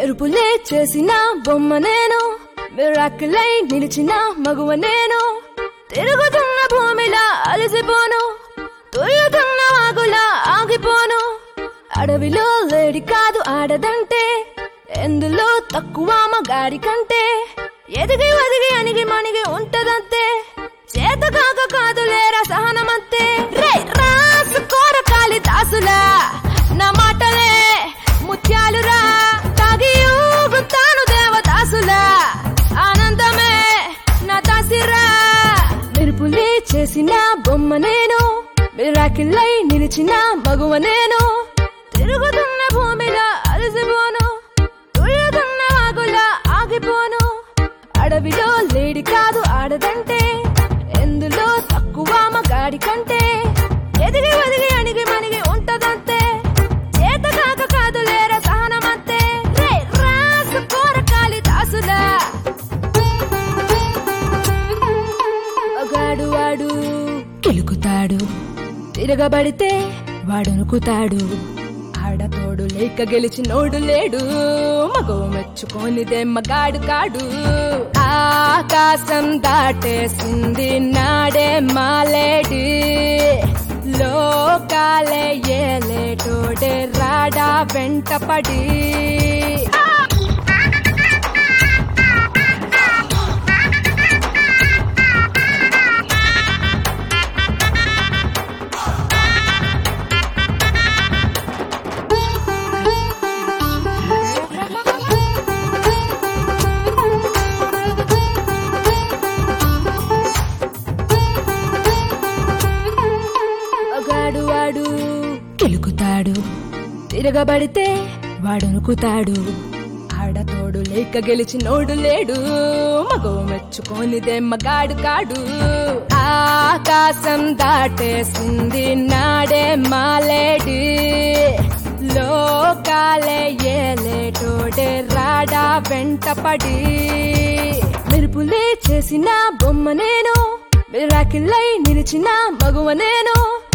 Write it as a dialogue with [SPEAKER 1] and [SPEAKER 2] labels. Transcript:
[SPEAKER 1] మెరుపులే చేసిన బొమ్మ నేను మిరాకిలై నిలిచిన మగువ నేను తిరుగుతున్న భూమిలా అలసిపోను తుల్లుతున్న వాగులా ఆగిపోను అడవిలో లేడి కాదు ఆడదంటే ఎందులో తక్కువ మగాడి కంటే ఎదిగి ఒదిగి అణిగి మణిగి ఉంటదంతే చేత కాక కాదు లేరా సహనమంతే రే రాసుకోర కాలి దాసులా నా మాటలే ముత్యాలురా తాగి ఊగుతాను దేవదాసులా ఆనందమే నా దాసిరా మెరుపులే చేసిన బొమ్మ నేను మిరాకిల్లై నిలిచిన మగువ నేను తిరుగుతున్న భూమిలో అలసిపోను తుళ్ళుతున్న వాగులా ఆగిపోను అడవిలో లేడి కాదు ఆడదంటే ఎందులో తక్కువ మగాడి కంటే ఎదిగి ఒదిగి అణిగి మణిగి ఉంటదంతే చేత కాక కాదు లేరా సహనమంతే రే రాసుకోర కాలి దాసులా మగాడు వాడు కెలుకుతాడు తిరగబడితే వాడనుకుతాడు ఆడతోడు లేక గెలిచినోడు లేడు మగవ మెచ్చుకోనిదే మగాడు కాడు ఆకాశం దాటేసింది నాడే మాలేడి లోకాలే ఏలేటోడే రాడా వెంటపడి మగాడు వాడు కెలుకుతాడు తిరగబడితే వాడనుకుతాడు ఆడతోడు లేక గెలిచినోడు లేడు మగవ మెచ్చుకోనిదే మగాడు కాడు ఆకాశం దాటేసింది నాడే మాలేడి లోకాలే ఏలేటోడే రాడా వెంటపడి మెరుపులే చేసిన బొమ్మ నేను మిరాకిల్లై నిలిచిన మగువ నేను